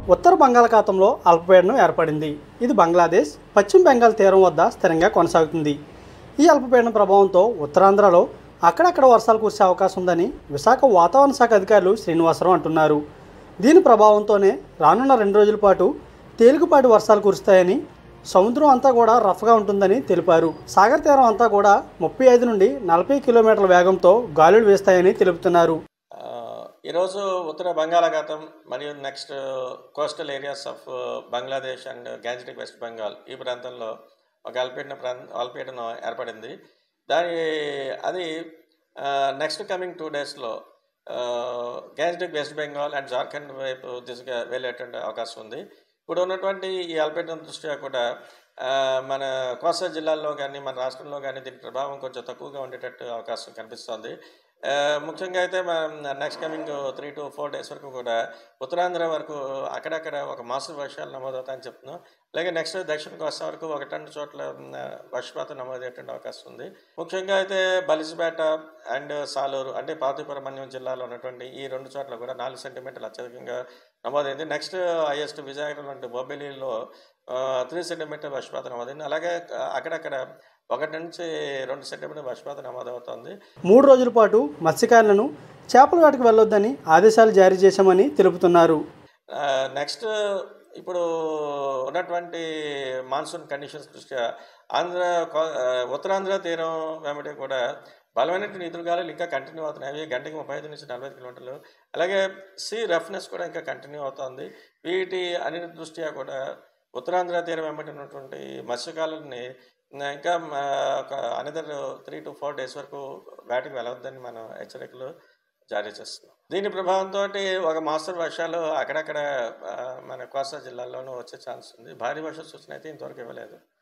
ఉత్తర బంగాళాఖాతంలో అల్పపీడనం ఏర్పడింది ఇది బంగ్లాదేశ్ పశ్చిమ బెంగాల్ తీరం వద్ద స్థిరంగా కొనసాగుతుంది ఈ అల్పపీడనం ప్రభావంతో ఉత్తరాంధ్రలో అక్కడక్కడ వర్షాలు కురిసే అవకాశం ఉందని విశాఖ వాతావరణ శాఖ అధికారులు శ్రీనివాసరావు అంటున్నారు దీని ప్రభావంతోనే రానున్న రెండు రోజుల పాటు తేలికపాటి వర్షాలు కురుస్తాయని సముద్రం అంతా కూడా రఫ్గా ఉంటుందని తెలిపారు సాగర్ తీరం అంతా కూడా ముప్పై ఐదు నుండి నలభై కిలోమీటర్ల వేగంతో గాలులు వీస్తాయని తెలుపుతున్నారు ఆ, ఈరోజు ఉత్తర బంగాళాఖాతం మరియు next coastal areas of Bangladesh and Gangetic West Bengal ఈ ప్రాంతంలో ఒక అల్పీడన ప్రాంత అల్పీడనం ఏర్పడింది దాని అది నెక్స్ట్ కమింగ్ టూ డేస్లో Gangetic West Bengal and Jharkhand వైపు దిశగా వెళ్ళేటువంటి అవకాశం ఉంది ఇప్పుడు ఉన్నటువంటి ఈ అల్పీడనం దృష్ట్యా కూడా ఆ, మన కోస్తా జిల్లాల్లో కానీ మన రాష్ట్రంలో కానీ దీని ప్రభావం కొంచెం తక్కువగా ఉండేటట్టు అవకాశం కనిపిస్తోంది ఆ, ముఖ్యంగా అయితే next coming three to four days వరకు కూడా ఉత్తరాంధ్ర వరకు అక్కడక్కడ ఒక మాస వర్షాలు నమోదవుతాయని చెప్తున్నాం అలాగే నెక్స్ట్ దక్షిణ కోస్తా వరకు ఒక రెండు చోట్ల మ్, వర్షపాతం నమోదయ్యేటువంటి అవకాశం ఉంది ముఖ్యంగా అయితే బలిసిపేట అండ్ సాలూరు అంటే పాతిపురమన్యం జిల్లాలో ఉన్నటువంటి ఈ రెండు చోట్ల కూడా నాలుగు సెంటీమీటర్లు అత్యధికంగా నమోదైంది నెక్స్ట్ హైయెస్ట్ విజయనగరం వంటి బొబ్బిలిలో త్రీ సెంటీమీటర్ వర్షపాతం నమోదైంది అలాగే ఆ, అక్కడక్కడ ఒకటి నుంచి రెండు సెంటీమీటర్ వర్షపాతం నమోదవుతోంది మూడు రోజుల పాటు మత్స్యకారులను చేపల వేటకు వెళ్ళొద్దని ఆదేశాలు జారీ చేశామని తెలుపుతున్నారు నెక్స్ట్ ఇప్పుడు ఉన్నటువంటి మాన్సూన్ కండిషన్స్ దృష్ట్యా ఆంధ్ర కో- ఆ, ఉత్తరాంధ్ర తీరం వెంబడి కూడా బలమైనటువంటి ఎదురుగాలు ఇంకా కంటిన్యూ అవుతున్నాయి అవి గంటకి ముప్పై ఐదు నుంచి నలభై ఐదు కిలోమీటర్లు అలాగే సీ రఫ్నెస్ కూడా ఇంకా కంటిన్యూ అవుతుంది వీటి అన్నిటి దృష్ట్యా కూడా ఉత్తరాంధ్ర తీరం వెంబడి ఉన్నటువంటి మత్స్యకారులని ఇంకా మ- ఒక another three to four days వరకు వేటకు వెళ్ళవద్దని మనం హెచ్చరికలు జారీ చేస్తున్నాం దీని ప్రభావంతో ఒక మాస్టర్ వర్షాలు అక్కడక్కడ ఆ, మన కోస్తా జిల్లాల్లోనూ వచ్చే ఛాన్స్ ఉంది భారీ వర్ష సూచన అయితే ఇంతవరకు ఇవ్వలేదు